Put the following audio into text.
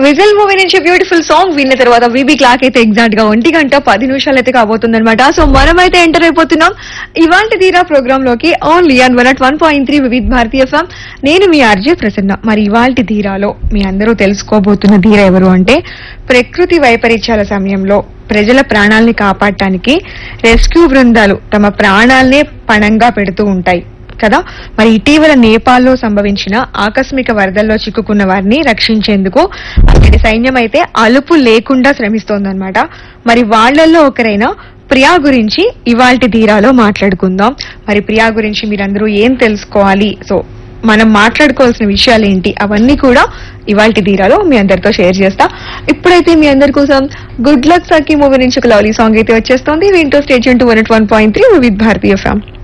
whistle movie నుంచి beautiful song విన్న తర్వాత వీబీ క్లాక్ అయితే ఎగ్జాక్ట్ గా ఒంటి గంట పది నిమిషాలు అయితే కాబోతుంది అనమాట సో మనమైతే ఎంటర్ అయిపోతున్నాం ఇవాళ తీరా ప్రోగ్రామ్ లోకి only and one at one point three Vividh Bharati FM నేను మీ ఆర్జే ప్రసన్న మరి ఇవాళ ధీరాలో మీ అందరూ తెలుసుకోబోతున్న ధీర ఎవరు అంటే ప్రకృతి వైపరీత్యాల సమయంలో ప్రజల ప్రాణాల్ని కాపాడటానికి రెస్క్యూ బృందాలు తమ ప్రాణాలనే పణంగా పెడుతూ ఉంటాయి కదా మరి ఇటీవల నేపాల్లో సంభవించిన ఆకస్మిక వరదల్లో చిక్కుకున్న వారిని రక్షించేందుకు అక్కడి సైన్యం అయితే అలుపు లేకుండా శ్రమిస్తోందన్నమాట మరి వాళ్ళల్లో ఒకరైన ప్రియా గురించి ఇవాల్టి ధీరాలో మాట్లాడుకుందాం మరి ప్రియా గురించి మీరందరూ ఏం తెలుసుకోవాలి సో మనం మాట్లాడుకోవాల్సిన విషయాలు ఏంటి అవన్నీ కూడా ఇవాల్టి ధీరాలో మీ అందరితో షేర్ చేస్తా ఇప్పుడైతే మీ అందరి కోసం గుడ్ లక్ సఖీ మూవీ నుంచి ఒక లవ్లీ సాంగ్ అయితే వచ్చేస్తుంది వింటో station two one one point three with Bharati ఫ్యామ్